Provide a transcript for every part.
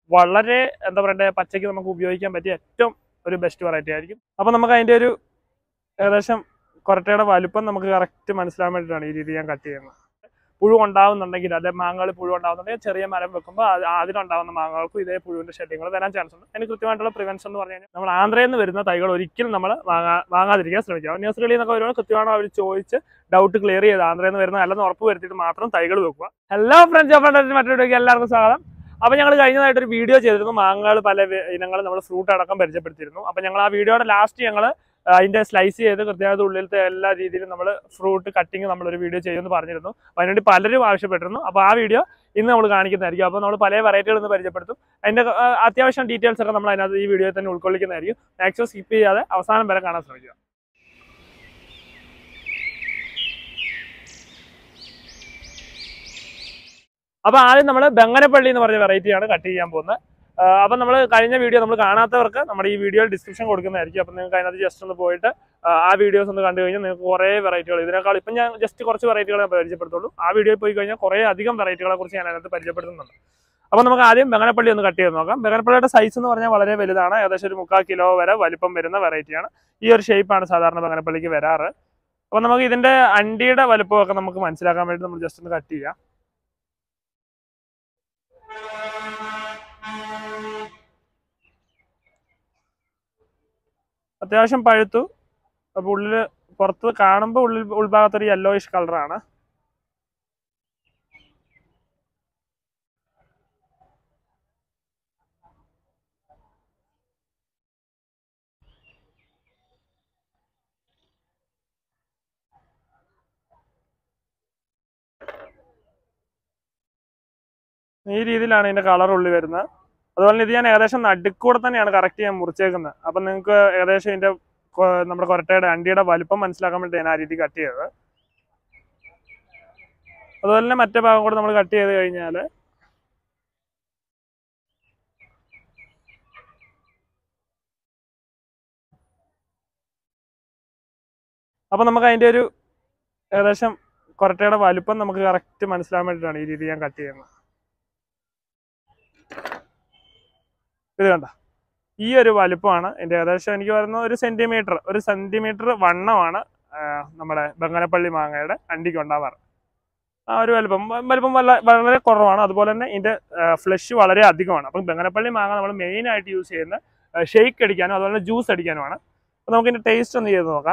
വളരെ എന്താ പറയണ്ടേ പച്ചയ്ക്ക് നമുക്ക് ഉപയോഗിക്കാൻ പറ്റിയ ഏറ്റവും ഒരു ബെസ്റ്റ് വെറൈറ്റി ആയിരിക്കും അപ്പോൾ നമുക്ക് അതിൻ്റെ ഒരു ഏകദേശം കൊരട്ടയുടെ വലുപ്പം നമുക്ക് കറക്റ്റ് മനസ്സിലാൻ വേണ്ടിയിട്ടാണ് ഈ രീതി ഞാൻ കട്ട് ചെയ്യുന്നത് പുഴു ഉണ്ടാവുന്നുണ്ടെങ്കിൽ അല്ലെ മാങ്ങകൾ പുഴു ഉണ്ടാവുന്നുണ്ടെങ്കിൽ ചെറിയ മരം വെക്കുമ്പോൾ അത് അതിലുണ്ടാവുന്ന മാങ്ങകൾക്കും ഇതേ പുഴുവിന്റെ ശല്യങ്ങൾ വരാൻ ചാൻസ് ഉണ്ട് അതിന് കൃത്യമായിട്ടുള്ള പ്രിവെൻഷൻ എന്ന് പറഞ്ഞു കഴിഞ്ഞാൽ നമ്മൾ ആന്ധ്രയിൽ നിന്ന് വരുന്ന തൈകൾ ഒരിക്കലും നമ്മൾ വാങ്ങാ വാങ്ങാതിരിക്കാൻ ശ്രമിക്കുക നഴ്സറിയിൽ നിന്നൊക്കെ വരുമ്പോൾ കൃത്യമാണോ അവർ ചോദിച്ച് ഡൗട്ട് ക്ലിയർ ചെയ്ത് ആന്ധ്രയിൽ നിന്ന് വരുന്ന അല്ലെന്ന് ഉറപ്പ് വരുത്തിയിട്ട് മാത്രം തൈകൾ വെക്കുക ഹലോ ഫ്രണ്ട്സ് ഓഫ് മറ്റൊരു എല്ലാവർക്കും സ്വാഗതം അപ്പൊ ഞങ്ങൾ കഴിഞ്ഞതായിട്ട് ഒരു വീഡിയോ ചെയ്തിരുന്നു മാങ്ങകൾ പല ഇനങ്ങൾ നമ്മൾ ഫ്രൂട്ട് അടക്കം പരിചയപ്പെടുത്തിയിരുന്നു അപ്പൊ ഞങ്ങൾ ആ വീഡിയോയുടെ ലാസ്റ്റ് ഞങ്ങൾ അതിന്റെ സ്ലൈസ് ചെയ്ത് കൃത്യമായിട്ട് ഉള്ളിലത്തെ എല്ലാ രീതിയിലും നമ്മൾ ഫ്രൂട്ട് കട്ടിങ് നമ്മൾ ഒരു വീഡിയോ ചെയ്യുമെന്ന് പറഞ്ഞിരുന്നു അപ്പൊ അതിനുവേണ്ടി പലരും ആവശ്യപ്പെട്ടിരുന്നു അപ്പോൾ ആ വീഡിയോ ഇന്ന് നമ്മൾ കാണിക്കുന്നതായിരിക്കും അപ്പോൾ നമ്മൾ പല വെറൈറ്റികൾ ഇന്ന് പരിചയപ്പെടുത്തും അതിന്റെ ആ, അത്യാവശ്യം ഡീറ്റെയിൽസ് ഒക്കെ നമ്മൾ അതിനകത്ത് ഈ വീഡിയോയിൽ തന്നെ ഉൾക്കൊള്ളിക്കുന്നതായിരിക്കും മാക്സിമം സ്കിപ്പ് ചെയ്യാതെ അവസാനം വരെ കാണാൻ ശ്രമിക്കുക അപ്പൊ ആദ്യം നമ്മൾ ബംഗനപ്പള്ളി എന്ന് പറഞ്ഞ വെറൈറ്റിയാണ് കട്ട് ചെയ്യാൻ പോകുന്നത് അപ്പൊ നമ്മൾ കഴിഞ്ഞ വീഡിയോ നമ്മൾ കാണാത്തവർക്ക് നമ്മുടെ ഈ വീഡിയോയിൽ ഡിസ്ക്രിപ്ഷൻ കൊടുക്കുന്നതായിരിക്കും അപ്പൊ നിങ്ങൾക്ക് അതിനകത്ത് ജസ്റ്റ് ഒന്ന് പോയിട്ട് ആ, ആ വീഡിയോസ് ഒന്ന് കണ്ടു കഴിഞ്ഞാൽ നിങ്ങൾക്ക് കുറേ വെറൈറ്റികൾ ഇതിനേക്കാൾ ഇപ്പം ഞാൻ ജസ്റ്റ് കുറച്ച് വെറൈറ്റികളെ പരിചയപ്പെടുത്തുള്ളൂ ആ വീഡിയോയിൽ പോയി കഴിഞ്ഞാൽ കുറേ അധികം വെറൈറ്റികളെ കുറിച്ച് ഞാൻ അതിനകത്ത് പരിചയപ്പെടുത്തുന്നുണ്ട് അപ്പോൾ നമുക്ക് ആദ്യം ബംഗനപ്പള്ളി ഒന്ന് കട്ട് ചെയ്ത് നോക്കാം ബംഗനപ്പള്ളിയുടെ സൈസ് എന്ന് പറഞ്ഞാൽ വളരെ വലുതാണ് ഏകദേശം ഒരു മുക്കാൽ കിലോ വരെ വലിപ്പം വരുന്ന വെറൈറ്റിയാണ് ഈ ഒരു ഷേപ്പാണ് സാധാരണ ബംഗനപ്പള്ളിക്ക് വരാറ് അപ്പോൾ നമുക്ക് ഇതിന്റെ അണ്ടിയുടെ വലുപ്പമൊക്കെ നമുക്ക് മനസ്സിലാക്കാൻ വേണ്ടി നമ്മൾ ജസ്റ്റ് ഒന്ന് കട്ട് ചെയ്യാം അത്യാവശ്യം പഴുത്തു അപ്പോൾ ഉള്ളില് പുറത്ത് കാണുമ്പോൾ ഉള്ളിൽ ഉൾഭാഗത്തൊരു യെല്ലോയിഷ് കളറാണ് ഈ രീതിയിലാണ് ഇതിന്റെ കളർ ഉള്ളി വരുന്നത് അതുപോലെ തന്നെ ഇത് ഞാൻ ഏകദേശം നടുക്കൂടെ തന്നെയാണ് കറക്റ്റ് ഞാൻ മുറിച്ചേക്കുന്നത് അപ്പം നിങ്ങൾക്ക് ഏകദേശം ഇതിന്റെ കൊ- നമ്മുടെ കൊരട്ടയുടെ അണ്ടിയുടെ വലുപ്പം മനസ്സിലാക്കാൻ വേണ്ടി ഞാൻ ആ രീതി കട്ട് ചെയ്തത് അതുപോലെ തന്നെ മറ്റേ ഭാഗം കൂടെ നമ്മൾ കട്ട് ചെയ്ത് കഴിഞ്ഞാൽ അപ്പം നമുക്ക് അതിന്റെ ഒരു ഏകദേശം കൊരട്ടയുടെ വലുപ്പം നമുക്ക് കറക്റ്റ് മനസ്സിലാൻ വേണ്ടിയിട്ടാണ് ഈ രീതി ഞാൻ കട്ട് ചെയ്യുന്നത് ഇത് കണ്ട ഈ ഒരു വലുപ്പമാണ് എൻ്റെ ഏകദേശം എനിക്ക് പറയുന്നത് ഒരു സെന്റിമീറ്റർ ഒരു സെന്റിമീറ്റർ വണ്ണമാണ് ആ, നമ്മുടെ ബംഗനപ്പള്ളി മാങ്ങയുടെ അണ്ടിക്ക് ഉണ്ടാവാറ് ആ ഒരു വലുപ്പം വ- വലുപ്പം വല്ല വളരെ കുറവാണ് അതുപോലെ തന്നെ ഇതിന്റെ ഫ്ലഷ് വളരെ അധികമാണ് അപ്പം ബംഗനപ്പള്ളി മാങ്ങ നമ്മൾ മെയിൻ ആയിട്ട് യൂസ് ചെയ്യുന്ന ഷെയ്ക്ക് അടിക്കാനും അതുപോലെ തന്നെ ജ്യൂസ് അടിക്കാനുമാണ് അപ്പം നമുക്ക് ഇതിന്റെ ടേസ്റ്റ് ഒന്ന് ചെയ്ത് നോക്കാം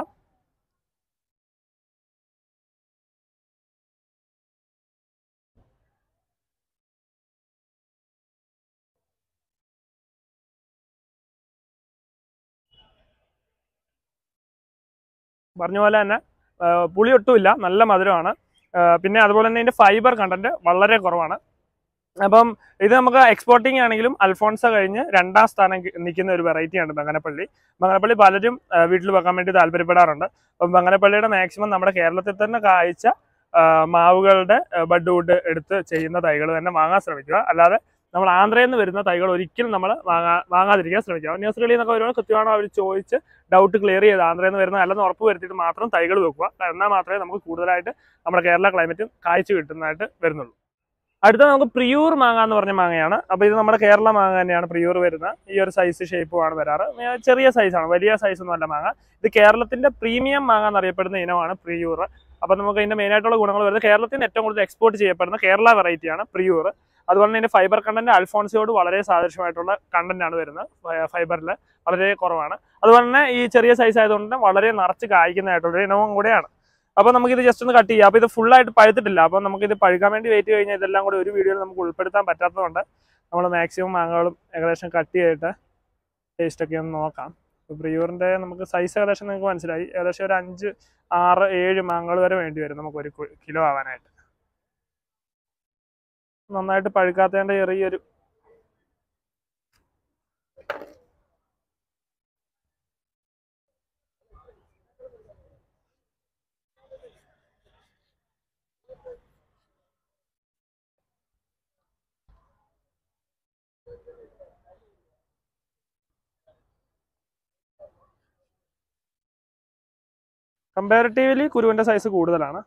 പറഞ്ഞ പോലെ തന്നെ ആ, പുളി ഒട്ടുമില്ല നല്ല മധുരമാണ് ആ, പിന്നെ അതുപോലെ തന്നെ ഇതിന്റെ ഫൈബർ കണ്ടന്റ് വളരെ കുറവാണ് അപ്പം ഇത് നമുക്ക് എക്സ്പോർട്ടിംഗ് ആണെങ്കിലും അൽഫോൺസ കഴിഞ്ഞ് രണ്ടാം സ്ഥാനം കി- നിൽക്കുന്ന ഒരു വെറൈറ്റിയാണ് ബംഗനപ്പള്ളി ബംഗനപ്പള്ളി പലരും ആ, വീട്ടിൽ വെക്കാൻ വേണ്ടി താല്പര്യപ്പെടാറുണ്ട് അപ്പം ബംഗനപ്പള്ളിയുടെ മാക്സിമം നമ്മുടെ കേരളത്തിൽ തന്നെ കായ്ച്ച ആ, മാവുകളുടെ ബഡ് വുഡ് എടുത്ത് ചെയ്യുന്ന തൈകൾ തന്നെ വാങ്ങാൻ ശ്രമിക്കുക അല്ലാതെ നമ്മൾ ആന്ധ്രയിൽ നിന്ന് വരുന്ന തൈകൾ ഒരിക്കലും നമ്മൾ വാങ്ങാ വാങ്ങാതിരിക്കാൻ ശ്രമിക്കുക നഴ്സറിയിൽ നിന്നൊക്കെ വരുമ്പോൾ കൃത്യമാണോ അവർ ചോദിച്ച് ഡൗട്ട് ക്ലിയർ ചെയ്ത് ആന്ധ്രയിൽ നിന്ന് വരുന്ന അല്ലെന്ന് ഉറപ്പ് വരുത്തിയിട്ട് മാത്രം തൈകൾ വെക്കുക എന്നാൽ മാത്രമേ നമുക്ക് കൂടുതലായിട്ട് നമ്മുടെ കേരള ക്ലൈമറ്റും കായ്ച്ചു കിട്ടുന്നതായിട്ട് വരുന്നുള്ളൂ അടുത്ത നമുക്ക് പ്രിയൂർ മാങ്ങ എന്ന് പറഞ്ഞ മാങ്ങയാണ് അപ്പോൾ ഇത് നമ്മുടെ കേരള മാങ്ങ തന്നെയാണ് പ്രിയൂർ വരുന്നത് ഈ ഒരു സൈസ് ഷേപ്പുമാണ് വരാറ് ഏർ ചെറിയ സൈസാണ് വലിയ സൈസ് ഒന്നും അല്ല മാങ്ങ ഇത് കേരളത്തിന്റെ പ്രീമിയം മാങ്ങ എന്നറിയപ്പെടുന്ന ഇനമാണ് പ്രിയൂർ അപ്പോൾ നമുക്ക് ഇതിന്റെ മെയിൻ ആയിട്ടുള്ള ഗുണങ്ങൾ വരുന്നത് കേരളത്തിന് ഏറ്റവും കൂടുതൽ എക്സ്പോർട്ട് ചെയ്യപ്പെടുന്ന കേരള വെറൈറ്റിയാണ് പ്രിയൂർ അതുപോലെ തന്നെ ഇതിന്റെ ഫൈബർ കണ്ടന്റ് അൽഫോൺസിയോട് വളരെ സാദൃശ്യമായിട്ടുള്ള കണ്ടന്റ് ആണ് വരുന്നത് ഫൈബറിൽ വളരെ കുറവാണ് അതുപോലെ തന്നെ ഈ ചെറിയ സൈസ് ആയതുകൊണ്ട് തന്നെ വളരെ നിറച്ച് കായ്ക്കുന്നതായിട്ടുള്ള ഒരു ഇനവും കൂടെയാണ് അപ്പോൾ നമുക്കിത് ജസ്റ്റ് ഒന്ന് കട്ട് ചെയ്യാം അപ്പോൾ ഇത് full ആയിട്ട് പഴുത്തിട്ടില്ല അപ്പോൾ നമുക്കിത് പഴുക്കാൻ വേണ്ടി വെയിറ്റ് കഴിഞ്ഞാൽ ഇതെല്ലാം കൂടി ഒരു വീഡിയോയിൽ നമുക്ക് ഉൾപ്പെടുത്താൻ പറ്റാത്തതുകൊണ്ട് നമ്മൾ മാക്സിമം മാങ്ങകളും ഏകദേശം കട്ട് ചെയ്തിട്ട് ടേസ്റ്റ് ഒക്കെ ഒന്ന് നോക്കാം ഇപ്പോൾ പ്രിയൂറിൻ്റെ നമുക്ക് സൈസ് ഏകദേശം നിങ്ങൾക്ക് മനസ്സിലായി ഏകദേശം ഒരു അഞ്ച് ആറ് ഏഴ് മാങ്ങകൾ വരെ വേണ്ടി വരും നമുക്ക് ഒരു കിലോ ആവാനായിട്ട് നന്നായിട്ട് പഴുക്കാത്തതിൻ്റെ ചെറിയൊരു കമ്പാരിറ്റീവ്ലി കുരുവിൻ്റെ സൈസ് കൂടുതലാണ്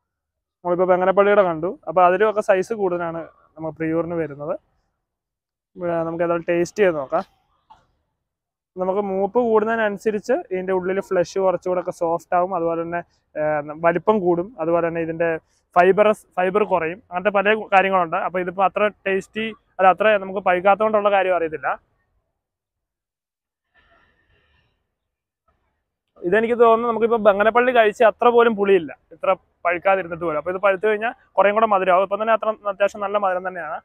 നമ്മളിപ്പോൾ ബംഗനപ്പള്ളിയുടെ കണ്ടു അപ്പോൾ അതിലും ഒക്കെ സൈസ് കൂടുതലാണ് നമ്മൾ പ്രിയൂറിന് വരുന്നത് ഇവിടെ നമുക്ക് ഏതായാലും ടേസ്റ്റ് ചെയ്ത് നോക്കാം നമുക്ക് മൂപ്പ് കൂടുന്നതിനനുസരിച്ച് ഇതിൻ്റെ ഉള്ളിൽ ഫ്ലഷ് കുറച്ചുകൂടെ ഒക്കെ സോഫ്റ്റ് ആവും അതുപോലെ തന്നെ ആ, വലിപ്പം കൂടും അതുപോലെ തന്നെ ഇതിൻ്റെ ഫൈബർ ഫൈബർ കുറയും അങ്ങനത്തെ പല കാര്യങ്ങളുണ്ട് അപ്പോൾ ഇതിപ്പോൾ അത്ര ടേസ്റ്റി അല്ല അത്ര നമുക്ക് പഴുക്കാത്തതുകൊണ്ടുള്ള കാര്യം അറിയത്തില്ല ഇതെനിക്ക് തോന്നുന്നു നമുക്കിപ്പോൾ ബങ്ങനപ്പള്ളി കഴിച്ച് അത്ര പോലും പുളിയില്ല ഇത്ര പഴുക്കാതിരുന്നിട്ട് പോലും അപ്പോൾ ഇത് പഴുത്ത് കഴിഞ്ഞാൽ കുറേം കൂടെ മധുരമാവും ഇപ്പം തന്നെ അത്ര അത്യാവശ്യം നല്ല മധുരം തന്നെയാണ്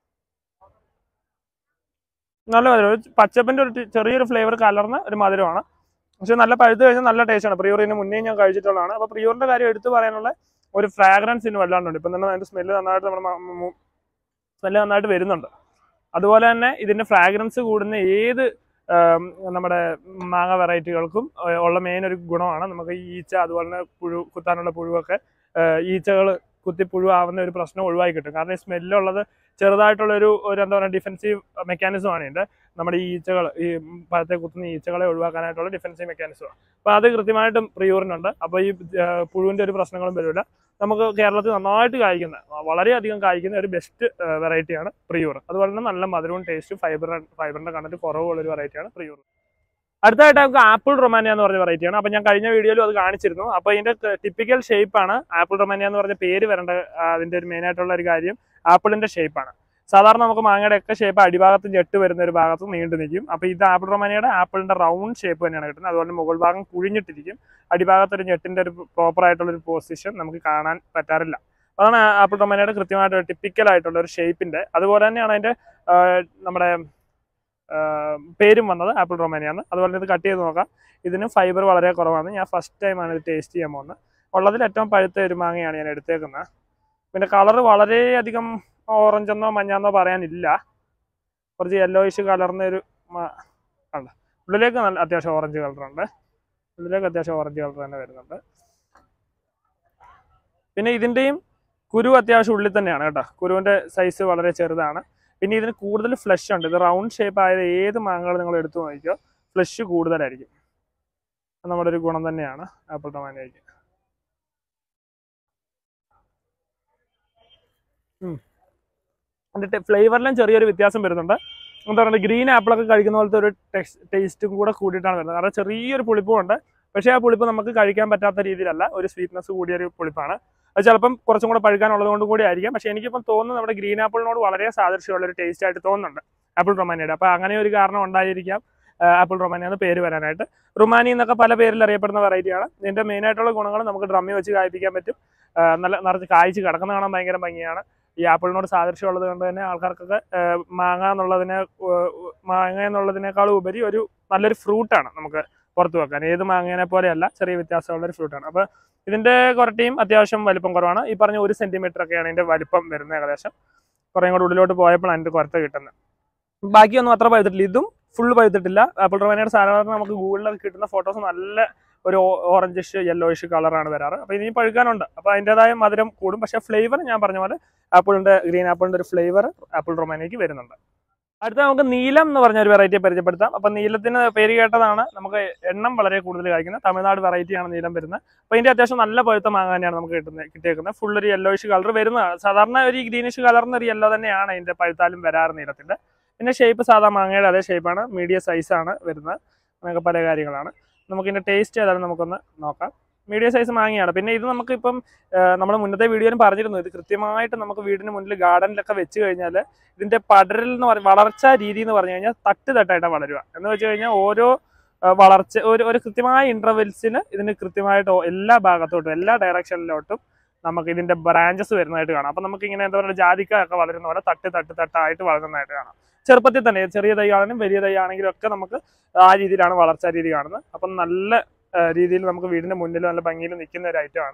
നല്ല മധുരം ഒരു പച്ചപ്പിൻ്റെ ഒരു ചെറിയൊരു ഫ്ലേവർ കലർന്ന ഒരു മധുരമാണ് പക്ഷെ നല്ല പഴുത്ത് കഴിഞ്ഞാൽ നല്ല ടേസ്റ്റാണ് പ്രിയൂറിന് മുന്നേ ഞാൻ കഴിച്ചിട്ടുള്ളതാണ് അപ്പോൾ പ്രിയൂറിൻ്റെ കാര്യം എടുത്തു പറയാനുള്ള ഒരു ഫ്രാഗ്രൻസ് ഇന്ന് വല്ലാണ്ടുണ്ട് ഇപ്പം തന്നെ അതിൻ്റെ സ്മെല്ല് നന്നായിട്ട് നമ്മുടെ സ്മെല്ല് നന്നായിട്ട് വരുന്നുണ്ട് അതുപോലെ തന്നെ ഇതിൻ്റെ ഫ്രാഗ്രൻസ് കൂടുന്ന ഏത് ആം, നമ്മുടെ മാങ്ങ വെറൈറ്റികൾക്കും ഏഹ്, ഉള്ള മെയിൻ ഒരു ഗുണമാണ് നമുക്ക് ഈ ഈച്ച അതുപോലെ തന്നെ പുഴു കുത്താനുള്ള പുഴുവൊക്കെ ഈച്ചകൾ കുത്തി പുഴു ആവുന്ന ഒരു പ്രശ്നം ഒഴിവാക്കി കിട്ടും കാരണം ഈ സ്മെല്ലുള്ളത് ചെറുതായിട്ടുള്ള ഒരു ഒരു എന്താ പറയുക ഡിഫെൻസീവ് മെക്കാനിസമാണ് ഇതിൻ്റെ നമ്മുടെ ഈ ഈച്ചകൾ ഈ പഴത്തെ കുത്തുന്ന ഈച്ചകളെ ഒഴിവാക്കാനായിട്ടുള്ള ഡിഫെൻസീവ് മെക്കാനിസമാണ് അപ്പോൾ അത് കൃത്യമായിട്ടും പ്രിയൂറിനുണ്ട് അപ്പോൾ ഈ ആ, പുഴുവിൻ്റെ ഒരു പ്രശ്നങ്ങളും വരില്ല നമുക്ക് കേരളത്തിൽ നന്നായിട്ട് കായ്ക്കുന്ന വളരെയധികം കായ്ക്കുന്ന ഒരു ബെസ്റ്റ് വെറൈറ്റിയാണ് പ്രിയൂർ അതുപോലെ തന്നെ നല്ല മധുരവും ടേസ്റ്റും ഫൈബർ ഫൈബറിന്റെ കണ്ടന്റ് കുറവുള്ള ഒരു വെറൈറ്റിയാണ് പ്രിയൂർ അടുത്തായിട്ട് നമുക്ക് ആപ്പിൾ റൊമാനിയ എന്ന് പറഞ്ഞ വെറൈറ്റിയാണ് അപ്പോൾ ഞാൻ കഴിഞ്ഞ വീഡിയോയിലും അത് കാണിച്ചിരുന്നു അപ്പോൾ ഇതിന്റെ ടിപ്പിക്കൽ ഷേപ്പാണ് ആപ്പിൾ റൊമാനിയ എന്ന് പറഞ്ഞ പേര് വരേണ്ട ആ, അതിന്റെ ഒരു മെയിൻ ആയിട്ടുള്ള ഒരു കാര്യം ആപ്പിളിന്റെ ഷേപ്പാണ് സാധാരണ നമുക്ക് മാങ്ങയുടെ ഒക്കെ ഷേപ്പ് അടിഭാഗത്ത് ഞെട്ട് വരുന്ന ഒരു ഭാഗത്ത് നീണ്ടു നിൽക്കും അപ്പോൾ ഇത് ആപ്പിൾ റൊമാനിയുടെ ആപ്പിളിന്റെ റൗണ്ട് ഷേപ്പ് തന്നെയാണ് കിട്ടുന്നത് അതുപോലെ മുകൾ ഭാഗം കുഴിഞ്ഞിട്ടിരിക്കും അടിഭാഗത്ത് ഒരു ഞെട്ടിന്റെ ഒരു പ്രോപ്പർ ആയിട്ടുള്ള ഒരു പൊസിഷൻ നമുക്ക് കാണാൻ പറ്റാറില്ല അതാണ് ആപ്പിൾ റൊമാനിയുടെ കൃത്യമായിട്ട് ടിപ്പിക്കൽ ആയിട്ടുള്ള ഒരു ഷേപ്പിന്റെ അതുപോലെ തന്നെയാണ് അതിന്റെ ആ, നമ്മുടെ ആ, പേരും വന്നത് ആപ്പിൾ റൊമാനിയാണ് അതുപോലെ ഇത് കട്ട് ചെയ്ത് നോക്കാം ഇതിന് ഫൈബർ വളരെ കുറവാണ് ഞാൻ ഫസ്റ്റ് ടൈമാണ് ഇത് ടേസ്റ്റ് ചെയ്യാൻ പോകുന്നത് ഉള്ളതിൽ ഏറ്റവും പഴുത്ത ഒരു മാങ്ങയാണ് ഞാൻ എടുത്തേക്കുന്നത് പിന്നെ കളർ വളരെയധികം ഓറഞ്ച് എന്നോ മഞ്ഞാന്നോ പറയാനില്ല കുറച്ച് യെല്ലോയിഷ് കലർന്ന ഒരു മ- ആണ് ഉള്ളിലേക്ക് നല്ല അത്യാവശ്യം ഓറഞ്ച് കളറുണ്ട് ഉള്ളിലേക്ക് അത്യാവശ്യം ഓറഞ്ച് കളർ തന്നെ വരുന്നുണ്ട് പിന്നെ ഇതിൻ്റെയും കുരു അത്യാവശ്യം ഉള്ളിൽ തന്നെയാണ് കേട്ടോ കുരുവിൻ്റെ സൈസ് വളരെ ചെറുതാണ് പിന്നെ ഇതിന് കൂടുതൽ ഫ്ലഷ് ഉണ്ട് ഇത് റൗണ്ട് ഷേപ്പ് ആയത് ഏത് മാങ്ങകൾ നിങ്ങൾ എടുത്തു നോക്കിയോ ഫ്ലഷ് കൂടുതലായിരിക്കും അത് നമ്മുടെ ഒരു ഗുണം തന്നെയാണ് ആപ്പിൾ ടൊമാറ്റോയ്ക്ക് അതിൻ്റെ ഫ്ലേവറിലും ചെറിയൊരു വ്യത്യാസം വരുന്നുണ്ട് എന്താ പറയുക ഗ്രീൻ ആപ്പിളൊക്കെ കഴിക്കുന്ന പോലത്തെ ഒരു ടേസ്റ്റും കൂടെ കൂടിയിട്ടാണ് വരുന്നത് കാരണം ചെറിയൊരു പുളിപ്പുണ്ട് പക്ഷേ ആ പുളിപ്പ് നമുക്ക് കഴിക്കാൻ പറ്റാത്ത രീതിയിലല്ല ഒരു സ്വീറ്റ്നസ് കൂടിയ ഒരു പുളിപ്പാണ് അത് ചിലപ്പം കുറച്ചും കൂടെ പഴുക്കാനുള്ളത് കൊണ്ട് കൂടി ആയിരിക്കാം പക്ഷേ എനിക്കിപ്പം തോന്നുന്നു നമ്മുടെ ഗ്രീൻ ആപ്പിളിനോട് വളരെ സാദൃശ്യമുള്ള ഒരു ടേസ്റ്റ് ആയിട്ട് തോന്നുന്നുണ്ട് ആപ്പിൾ റൊമാനിയുടെ അപ്പോൾ അങ്ങനെ ഒരു കാരണം ഉണ്ടായിരിക്കാം ആ, ആപ്പിൾ റൊമാനിയ എന്ന് പേര് വരാനായിട്ട് റുമാനി എന്നൊക്കെ പല പേരിൽ അറിയപ്പെടുന്ന വെറൈറ്റിയാണ് ഇതിൻ്റെ മെയിൻ ആയിട്ടുള്ള ഗുണങ്ങൾ നമുക്ക് ഡ്രമ്മിൽ വെച്ച് കായ്പ്പിക്കാൻ പറ്റും ആ, നല്ല നിറച്ച് കായ്ച്ച് കിടക്കുന്ന കാണാൻ ഭയങ്കര ഭംഗിയാണ് ഈ ആപ്പിളിനോട് സാദൃശ്യമുള്ളത് കൊണ്ട് തന്നെ ആൾക്കാർക്കൊക്കെ ആ, മാങ്ങ എന്നുള്ളതിനെ ഉ, ഉ, മാങ്ങ എന്നുള്ളതിനേക്കാളും ഉപരി ഒരു നല്ലൊരു ഫ്രൂട്ടാണ് നമുക്ക് പുറത്ത് വെക്കാൻ ഏത് മാങ്ങേനെ പോലെയല്ല ചെറിയ വ്യത്യാസമുള്ള ഒരു ഫ്രൂട്ടാണ് അപ്പോൾ ഇതിന്റെ കുറട്ടിയും അത്യാവശ്യം വലിപ്പം കുറവാണ് ഈ പറഞ്ഞ ഒരു സെന്റിമീറ്റർ ഒക്കെയാണ് ഇതിന്റെ വലിപ്പം വരുന്നത് ഏകദേശം കുറേ കൂടെ ഉള്ളിലോട്ട് പോയപ്പോഴാണ് അതിന്റെ കുറത്ത് കിട്ടുന്നത് ബാക്കിയൊന്നും അത്ര പഴുത്തിട്ടില്ല ഇതും ഫുൾ പഴുത്തിട്ടില്ല ആപ്പിൾ റൊമാനിയുടെ സാധാരണ നമുക്ക് ഗൂഗിളിലൊക്കെ കിട്ടുന്ന ഫോട്ടോസ് നല്ല ഒരു ഓറഞ്ചിഷ് യെല്ലോയിഷ് കളറാണ് വരാറ് അപ്പോൾ ഇനി പഴുക്കാനുണ്ട് അപ്പോൾ അതിൻ്റെതായ മധുരം കൂടും പക്ഷേ ഫ്ലേവർ ഞാൻ പറഞ്ഞ പോലെ ആപ്പിളിന്റെ ഗ്രീൻ ആപ്പിളിന്റെ ഒരു ഫ്ലേവർ ആപ്പിൾ റൊമാനിയക്ക് വരുന്നുണ്ട് അടുത്ത നമുക്ക് നീലം എന്ന് പറഞ്ഞ ഒരു വെറൈറ്റിയെ പരിചയപ്പെടുത്താം അപ്പം നീലത്തിന് പേര് കേട്ടതാണ് നമുക്ക് എണ്ണം വളരെ കൂടുതൽ കഴിക്കുന്നത് തമിഴ്നാട് വെറൈറ്റിയാണ് നീലം വരുന്നത് അപ്പോൾ ഇതിന്റെ അത്യാവശ്യം നല്ല പഴുത്ത മാങ്ങ തന്നെയാണ് നമുക്ക് കിട്ടുന്നത് കിട്ടിയേക്കുന്നത് ഫുൾ ഒരു യെല്ലോയിഷ് കളർ വരുന്നതാണ് സാധാരണ ഒരു ഗ്രീനിഷ് കളർന്ന ഒരു യെല്ലോ തന്നെയാണ് ഇതിന്റെ പഴുത്താലും വരാറ് നീലത്തിന്റെ പിന്നെ ഷേപ്പ് സാധാ മാങ്ങയുടെ അതേ ഷേപ്പാണ് മീഡിയം സൈസാണ് വരുന്നത് അങ്ങനെയൊക്കെ പല കാര്യങ്ങളാണ് നമുക്ക് ഇതിന്റെ ടേസ്റ്റ് ഏതായാലും നമുക്കൊന്ന് നോക്കാം മീഡിയം സൈസ് മാങ്ങയാണ് പിന്നെ ഇത് നമുക്കിപ്പം നമ്മൾ മുന്നത്തെ വീഡിയോയിലും പറഞ്ഞിരുന്നു ഇത് കൃത്യമായിട്ട് നമുക്ക് വീടിന് മുന്നിൽ ഗാർഡനിലൊക്കെ വെച്ച് കഴിഞ്ഞാൽ ഇതിന്റെ പടരൽ എന്ന് പറയും വളർച്ച രീതി എന്ന് പറഞ്ഞു കഴിഞ്ഞാൽ തട്ട് തട്ടായിട്ടാണ് വളരുക എന്ന് വെച്ച് കഴിഞ്ഞാൽ ഓരോ ആ, വളർച്ച ഒരു ഒരു കൃത്യമായ ഇന്റർവെൽസിന് ഇതിന് കൃത്യമായിട്ട് ഓ- എല്ലാ ഭാഗത്തോട്ടും എല്ലാ ഡയറക്ഷനിലോട്ടും നമുക്ക് ഇതിന്റെ ബ്രാഞ്ചസ് വരുന്നതായിട്ട് കാണാം അപ്പൊ നമുക്ക് ഇങ്ങനെ എന്താ പറയുക ജാതിക്ക ഒക്കെ വളരുന്ന പോലെ തട്ട് തട്ട് തട്ടായിട്ട് വളരുന്നതായിട്ട് കാണാം ചെറുപ്പത്തിൽ തന്നെ ചെറിയ തൈ ആണെങ്കിലും വലിയ തൈ ആണെങ്കിലും ഒക്കെ നമുക്ക് ആ രീതിയിലാണ് വളർച്ചാ രീതി കാണുന്നത് അപ്പം നല്ല ആ, രീതിയിൽ നമുക്ക് വീടിന്റെ മുന്നിൽ നല്ല ഭംഗിയിൽ നിൽക്കുന്ന ഒരു ഐറ്റമാണ്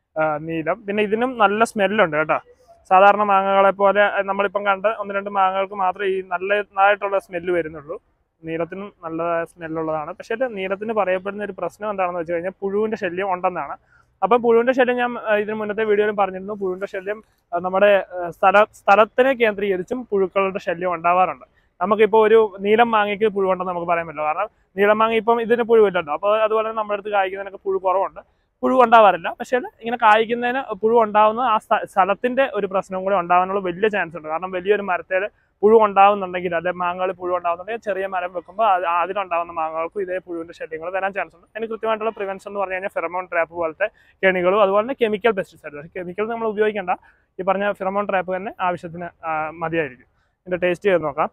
നീലം പിന്നെ ഇതിനും നല്ല സ്മെല്ലുണ്ട് കേട്ടോ സാധാരണ മാങ്ങകളെ പോലെ അഹ് നമ്മളിപ്പം കണ്ട ഒന്ന് രണ്ട് മാങ്ങകൾക്ക് മാത്രമേ ഈ നല്ലതായിട്ടുള്ള സ്മെല്ല് വരുന്നുള്ളൂ നീലത്തിനും നല്ല സ്മെല്ലുള്ളതാണ് പക്ഷേ ഇത് നീലത്തിന് പറയപ്പെടുന്ന ഒരു പ്രശ്നം എന്താണെന്ന് വെച്ച് കഴിഞ്ഞാൽ പുഴുവിന്റെ ശല്യം ഉണ്ടെന്നാണ് അപ്പം പുഴുവിന്റെ ശല്യം ഞാൻ അഹ് ഇതിന് മുന്നത്തെ വീഡിയോയിലും പറഞ്ഞിരുന്നു പുഴുവിന്റെ ശല്യം അഹ് നമ്മുടെ അഹ് സ്ഥല സ്ഥലത്തിനെ കേന്ദ്രീകരിച്ചും പുഴുക്കളുടെ ശല്യം ഉണ്ടാവാറുണ്ട് നമുക്കിപ്പോൾ ഒരു നീലം മാങ്ങയ്ക്ക് പുഴുവുണ്ടെന്ന് നമുക്ക് പറയാൻ പറ്റില്ല കാരണം നീലം മാങ്ങ ഇപ്പം ഇതിന് പുഴുവില്ലല്ലോ അപ്പോൾ അതുപോലെ തന്നെ നമ്മുടെ അടുത്ത് കായ്ക്കുന്നതിനൊക്കെ പുഴു കുറവുണ്ട് പുഴു ഉണ്ടാവാറില്ല പക്ഷേ ഇങ്ങനെ കായ്ക്കുന്നതിന് പുഴു ഉണ്ടാവുന്ന ആ സ്ഥ- സ്ഥലത്തിന്റെ ഒരു പ്രശ്നം കൂടെ ഉണ്ടാവാനുള്ള വലിയ ചാൻസ് ഉണ്ട് കാരണം വലിയൊരു മരത്തേൽ പുഴു ഉണ്ടാവുന്നുണ്ടെങ്കിൽ അല്ലെ മാങ്ങകൾ പുഴു ഉണ്ടാവുന്നുണ്ടെങ്കിൽ ചെറിയ മരം വെക്കുമ്പോൾ അത് അതിലുണ്ടാവുന്ന മാങ്ങകൾക്കും ഇതേ പുഴുവിന്റെ ശല്യങ്ങൾ വരാൻ ചാൻസ് ഉണ്ട് അതിന് കൃത്യമായിട്ടുള്ള പ്രിവെൻഷൻ എന്ന് പറഞ്ഞു കഴിഞ്ഞാൽ ഫെറമോൺ ട്രാപ്പ് പോലത്തെ കെണികളും അതുപോലെ തന്നെ കെമിക്കൽ പെസ്റ്റിസൈഡ് കെമിക്കൽ നമ്മൾ ഉപയോഗിക്കേണ്ട ഈ പറഞ്ഞ ഫെറമോൺ ട്രാപ്പ് തന്നെ ആവശ്യത്തിന് ആ, മതിയായിരിക്കും ഇതിന്റെ ടേസ്റ്റ് ചെയ്ത് നോക്കാം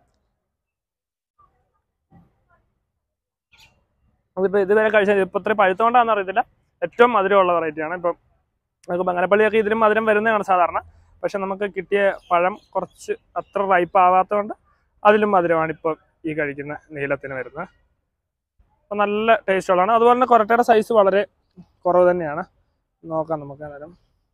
അതിപ്പോൾ ഇതുവരെ കഴിച്ച ഇപ്പോൾ ഇത്ര പഴുത്തോണ്ടാണെന്ന് അറിയത്തില്ല ഏറ്റവും മധുരമുള്ള വെറൈറ്റിയാണ് ഇപ്പം നമുക്ക് ബംഗനപ്പള്ളിയൊക്കെ ഇതിലും മധുരം വരുന്നതാണ് സാധാരണ പക്ഷെ നമുക്ക് കിട്ടിയ പഴം കുറച്ച് അത്ര റൈപ്പ് ആവാത്തതുകൊണ്ട് അതിലും മധുരമാണ് ഇപ്പോൾ ഈ കഴിക്കുന്ന നീലത്തിന് വരുന്നത് അപ്പോൾ നല്ല ടേസ്റ്റ് ഉള്ളതാണ് അതുപോലെ തന്നെ കൊരട്ടയുടെ സൈസ് വളരെ കുറവ് തന്നെയാണ് നോക്കാം നമുക്ക് അന്നേരം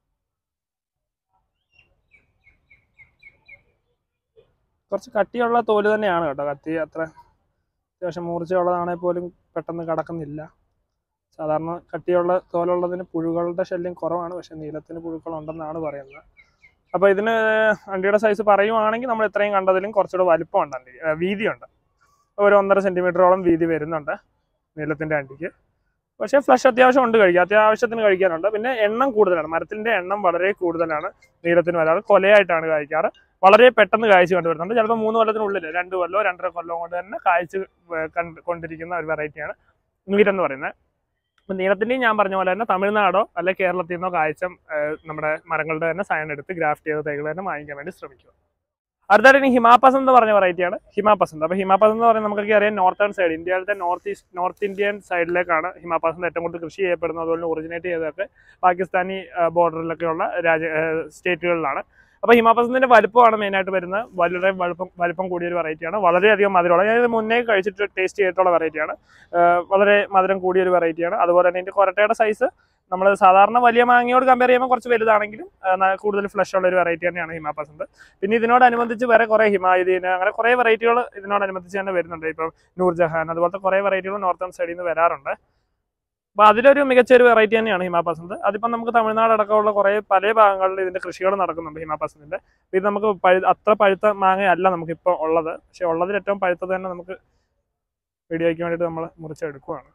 കുറച്ച് കട്ടിയുള്ള തോല് തന്നെയാണ് കേട്ടോ കത്തി അത്ര അത്യാവശ്യം മൂർച്ചയുള്ളതാണെങ്കിൽ പോലും പെട്ടെന്ന് കടക്കുന്നില്ല സാധാരണ കട്ടിയുള്ള തോലുള്ളതിന് പുഴുകളുടെ ശല്യം കുറവാണ് പക്ഷെ നീലത്തിന് പുഴുക്കളുണ്ടെന്നാണ് പറയുന്നത് അപ്പോൾ ഇതിന് വണ്ടിയുടെ സൈസ് പറയുവാണെങ്കിൽ നമ്മൾ ഇത്രയും കണ്ടതിലും കുറച്ചുകൂടെ വലിപ്പമുണ്ട് വണ്ടി ഏർ വീതിയുണ്ട് ഒരു ഒന്നര സെൻറ്റിമീറ്ററോളം വീതി വരുന്നുണ്ട് നീലത്തിൻ്റെ വണ്ടിക്ക് പക്ഷേ ഫ്ലഷ് അത്യാവശ്യം ഉണ്ട് കഴിക്കുക അത്യാവശ്യത്തിന് കഴിക്കാനുണ്ട് പിന്നെ എണ്ണം കൂടുതലാണ് മരത്തിൻ്റെ എണ്ണം വളരെ കൂടുതലാണ് നീലത്തിന് വരാറ് കൊലയായിട്ടാണ് കായ്ക്കാറ് വളരെ പെട്ടെന്ന് കായ്ച്ച് കണ്ടുവരുന്നുണ്ട് ചിലപ്പോൾ മൂന്ന് കൊല്ലത്തിനുള്ളിൽ രണ്ട് കൊല്ലോ രണ്ടര കൊല്ലം കൊണ്ട് തന്നെ കായ്ച്ച് വ- കണ്ട് കൊണ്ടിരിക്കുന്ന ഒരു വെറൈറ്റിയാണ് നീരെന്ന് പറയുന്നത് അപ്പം നീളത്തിൻ്റെയും ഞാൻ പറഞ്ഞ പോലെ തന്നെ തമിഴ്നാടോ അല്ലെ കേരളത്തിൽ നിന്നോ കാഴ്ച നമ്മുടെ മരങ്ങളുടെ തന്നെ സയൻ എടുത്ത് ഗ്രാഫ്റ്റ് ചെയ്ത തൈകൾ തന്നെ വാങ്ങിക്കാൻ വേണ്ടി ശ്രമിക്കുക അടുത്തായിട്ട് ഇനി ഹിമാപസന്ത് എന്ന് പറഞ്ഞ വെറൈറ്റിയാണ് ഹിമാപസന്ത് അപ്പോൾ ഹിമാപസന്ത് എന്ന് പറയുന്നത് നമുക്കൊക്കെ അറിയാം നോർത്തേൺ സൈഡ് ഇന്ത്യയിലത്തെ നോർത്ത് ഈസ്റ്റ് നോർത്ത് ഇന്ത്യൻ സൈഡിലേക്കാണ് ഹിമാപസന്ത് ഏറ്റവും കൂടുതൽ കൃഷി ചെയ്യപ്പെടുന്നത് അതുപോലെ ഒറിജിനേറ്റ് ചെയ്തതൊക്കെ പാകിസ്ഥാനി ബോർഡറിലൊക്കെയുള്ള രാജ്യ സ്റ്റേറ്റുകളിലാണ് അപ്പോൾ ഹിമാപസന്തിന്റെ വലുപ്പമാണ് മെയിനായിട്ട് വരുന്നത് വളരെ വലുപ്പം വലുപ്പം കൂടിയ ഒരു വെറൈറ്റിയാണ് വളരെയധികം മധുരമുള്ള ഞാൻ ഇത് മുന്നേ കഴിച്ചിട്ട് ടേസ്റ്റ് ചെയ്തിട്ടുള്ള വെറൈറ്റിയാണ് വളരെ മധുരം കൂടിയ ഒരു വെറൈറ്റിയാണ് അതുപോലെ തന്നെ ഇതിന്റെ കൊരട്ടയുടെ സൈസ് നമ്മൾ സാധാരണ വലിയ മാങ്ങയോട് കമ്പയർ ചെയ്യുമ്പോൾ കുറച്ച് വലുതാണെങ്കിലും ആ, ന- കൂടുതൽ ഫ്ലഷ് ഉള്ള ഒരു വെറൈറ്റി തന്നെയാണ് ഹിമാപസന്ത് പിന്നെ ഇതിനോടനുബന്ധിച്ച് വേറെ കുറേ ഹിമായുദീന് അങ്ങനെ കുറേ വെറൈറ്റികൾ ഇതിനോടനുബന്ധിച്ച് തന്നെ വരുന്നുണ്ട് ഇപ്പം നൂർജഹാൻ അതുപോലത്തെ കുറേ വെറൈറ്റികൾ നോർത്തേൺ സൈഡിൽ നിന്ന് വരാറുണ്ട് അപ്പോൾ അതിലൊരു മികച്ച ഒരു വെറൈറ്റി തന്നെയാണ് ഹിമാപസന്ത് അതിപ്പം നമുക്ക് തമിഴ്നാട് അടക്കമുള്ള കുറേ പല ഭാഗങ്ങളിൽ ഇതിന്റെ കൃഷികൾ നടക്കുന്നുണ്ട് ഹിമാപസന്തിന്റെ അപ്പോൾ ഇത് നമുക്ക് പഴു അത്ര പഴുത്ത മാങ്ങയല്ല നമുക്കിപ്പോൾ ഉള്ളത് പക്ഷെ ഉള്ളതിൽ ഏറ്റവും പഴുത്തത് തന്നെ നമുക്ക് വീഡിയോയ്ക്ക് വേണ്ടിയിട്ട് നമ്മൾ മുറിച്ചെടുക്കുവാണ്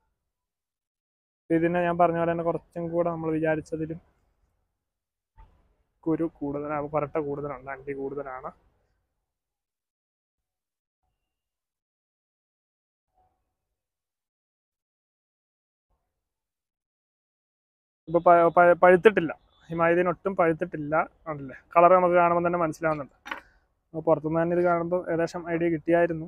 ഇതിനെ ഞാൻ പറഞ്ഞ പോലെ തന്നെ കുറച്ചും കൂടെ നമ്മൾ വിചാരിച്ചതിലും കുരു കൂടുതലാണ് പുരട്ട കൂടുതലുണ്ട് അണ്ടി കൂടുതലാണ് ഇപ്പൊ പ- പ- പഴുത്തിട്ടില്ല ഹിമായതിന് ഒട്ടും പഴുത്തിട്ടില്ല ഉണ്ടല്ലേ കളർ നമുക്ക് കാണുമ്പോൾ തന്നെ മനസ്സിലാവുന്നുണ്ട് അപ്പോൾ പുറത്തുനിന്ന് തന്നെ ഇത് കാണുമ്പോൾ ഏകദേശം ഐഡിയ കിട്ടിയായിരുന്നു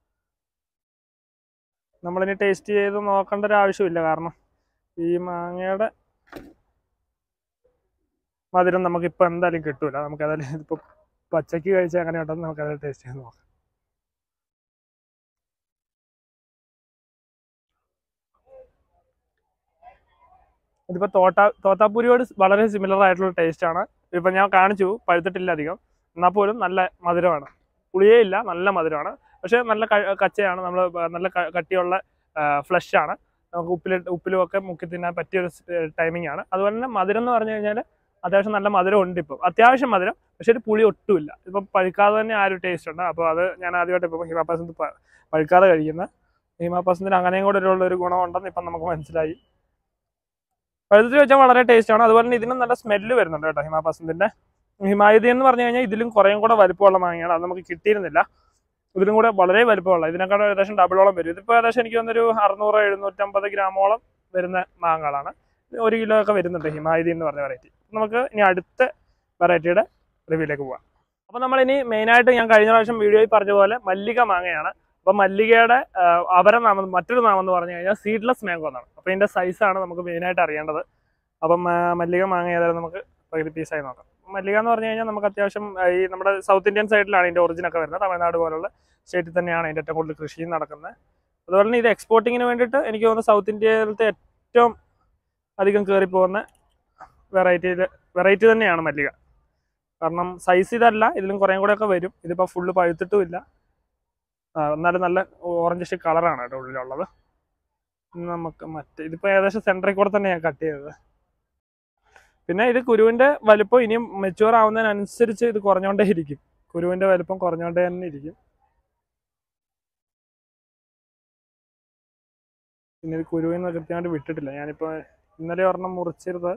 നമ്മളിനി ടേസ്റ്റ് ചെയ്ത് നോക്കേണ്ട ഒരു ആവശ്യമില്ല കാരണം ഈ മാങ്ങയുടെ മധുരം നമുക്കിപ്പോൾ എന്തായാലും കിട്ടൂല നമുക്ക് അതിൽ ഇപ്പോൾ പച്ചക്ക് കഴിച്ചാൽ അങ്ങനെ ഉണ്ടെന്ന് നമുക്ക് അതിൽ ടേസ്റ്റ് ചെയ്ത് നോക്കാം ഇതിപ്പോൾ തോട്ട തോത്താപ്പൂരിയോട് വളരെ സിമിലർ ആയിട്ടുള്ള ടേസ്റ്റ് ആണ് ഇപ്പം ഞാൻ കാണിച്ചു പഴുത്തിട്ടില്ല അധികം എന്നാൽ പോലും നല്ല മധുരമാണ് പുളിയേ ഇല്ല നല്ല മധുരമാണ് പക്ഷേ നല്ല ക- കച്ചയാണ് നമ്മൾ നല്ല ക- കട്ടിയുള്ള ഫ്ലഷ് ആണ് നമുക്ക് ഉപ്പിലിട്ട് ഉപ്പിലും ഒക്കെ മുക്കി തിന്നാൻ പറ്റിയൊരു ടൈമിംഗ് ആണ് അതുപോലെ തന്നെ മധുരം എന്ന് പറഞ്ഞു കഴിഞ്ഞാൽ അത്യാവശ്യം നല്ല മധുരം ഉണ്ട് ഇപ്പം അത്യാവശ്യം മധുരം പക്ഷേ ഒരു പുളി ഒട്ടുമില്ല ഇപ്പം പഴുക്കാതെ തന്നെ ആ ഒരു ടേസ്റ്റ് ഉണ്ട് അപ്പോൾ അത് ഞാൻ ആദ്യമായിട്ട് ഇപ്പം ഹിമാപാസന്ത് പഴുക്കാതെ കഴിക്കുന്ന ഹിമാപാസന്തിന് അങ്ങനെയും കൂടെ ഉള്ള ഒരു ഗുണമുണ്ടെന്ന് ഇപ്പം നമുക്ക് മനസ്സിലായി പഴുത്തിൽ വെച്ചാൽ വളരെ ടേസ്റ്റ് ആണ് അതുപോലെ തന്നെ ഇതിനും നല്ല സ്മെല്ല് വരുന്നുണ്ട് കേട്ടോ ഹിമാപാസന്തിന്റെ ഹിമായുതി എന്ന് പറഞ്ഞു കഴിഞ്ഞാൽ ഇതിലും കുറേയും കൂടെ വലിപ്പമുള്ള മാങ്ങയാണ് അത് നമുക്ക് കിട്ടിയിരുന്നില്ല ഇതിലും കൂടെ വളരെ വലിപ്പമുള്ള ഇതിനേക്കാളും ഏകദേശം ഡബിളോളം വരും ഇതിപ്പോൾ ഏകദേശം എനിക്ക് തോന്നുന്നൊരു അറുന്നൂറ് എഴുന്നൂറ്റമ്പത് ഗ്രാമോളം വരുന്ന മാങ്ങകളാണ് ഒരു കിലോ ഒക്കെ വരുന്നുണ്ട് ഹിമായുതി എന്ന് പറഞ്ഞ വെറൈറ്റി നമുക്ക് ഇനി അടുത്ത വെറൈറ്റിയുടെ റിവ്യൂലേക്ക് പോവാം അപ്പോൾ നമ്മളിനി മെയിനായിട്ട് ഞാൻ കഴിഞ്ഞ പ്രാവശ്യം വീഡിയോയിൽ പറഞ്ഞ പോലെ മല്ലിക മാങ്ങയാണ് അപ്പോൾ മല്ലികയുടെ ആ, അവര നാമം മറ്റൊരു നാമം എന്ന് പറഞ്ഞു കഴിഞ്ഞാൽ സീഡ്ലെസ് മാംഗോ എന്നാണ് അപ്പോൾ ഇതിൻ്റെ സൈസാണ് നമുക്ക് മെയിനായിട്ട് അറിയേണ്ടത് അപ്പം ആ, മല്ലിക മാങ്ങ ഏതായാലും നമുക്ക് പകുതി പീസായി നോക്കാം മല്ലിക എന്ന് പറഞ്ഞു കഴിഞ്ഞാൽ നമുക്ക് അത്യാവശ്യം ആ, ഈ നമ്മുടെ സൗത്ത് ഇന്ത്യൻ സൈഡിലാണ് ഇതിൻ്റെ ഒറിജിൻ ഒക്കെ വരുന്നത് തമിഴ്നാട് പോലുള്ള സ്റ്റേറ്റിൽ തന്നെയാണ് ഇതിൻ്റെ ഏറ്റവും കൂടുതൽ കൃഷിയും നടക്കുന്നത് അതുപോലെ തന്നെ ഇത് എക്സ്പോർട്ടിങ്ങിന് വേണ്ടിയിട്ട് എനിക്ക് തോന്നുന്നു സൗത്ത് ഇന്ത്യയിലത്തെ ഏറ്റവും അധികം കയറി പോകുന്ന വെറൈറ്റിയിൽ വെറൈറ്റി തന്നെയാണ് മല്ലിക കാരണം സൈസ് ഇതല്ല ഇതിലും കുറേയും കൂടെ ഒക്കെ വരും ഇതിപ്പോൾ ഫുള്ള് പഴുത്തിട്ടും ഇല്ല ആ, എന്നാലും നല്ല ഓറഞ്ചിഷ് കളറാണ് കേട്ടോ ഉള്ളിലുള്ളത് ഇനി നമുക്ക് മറ്റേ ഇതിപ്പോൾ ഏകദേശം സെൻറ്ററിൽ കൂടെ തന്നെ ഞാൻ കട്ട് ചെയ്തത് പിന്നെ ഇത് കുരുവിൻ്റെ വലിപ്പം ഇനിയും മെച്ചുവർ ആവുന്നതിനനുസരിച്ച് ഇത് കുറഞ്ഞുകൊണ്ടേ ഇരിക്കും കുരുവിൻ്റെ വലിപ്പം കുറഞ്ഞുകൊണ്ടേ തന്നെ ഇരിക്കും പിന്നെ ഇത് കുരുവിൽ നിന്ന് കൃത്യമായിട്ട് വിട്ടിട്ടില്ല ഞാനിപ്പോൾ ഇന്നലെ ഒരെണ്ണം മുറിച്ചിരുന്നത്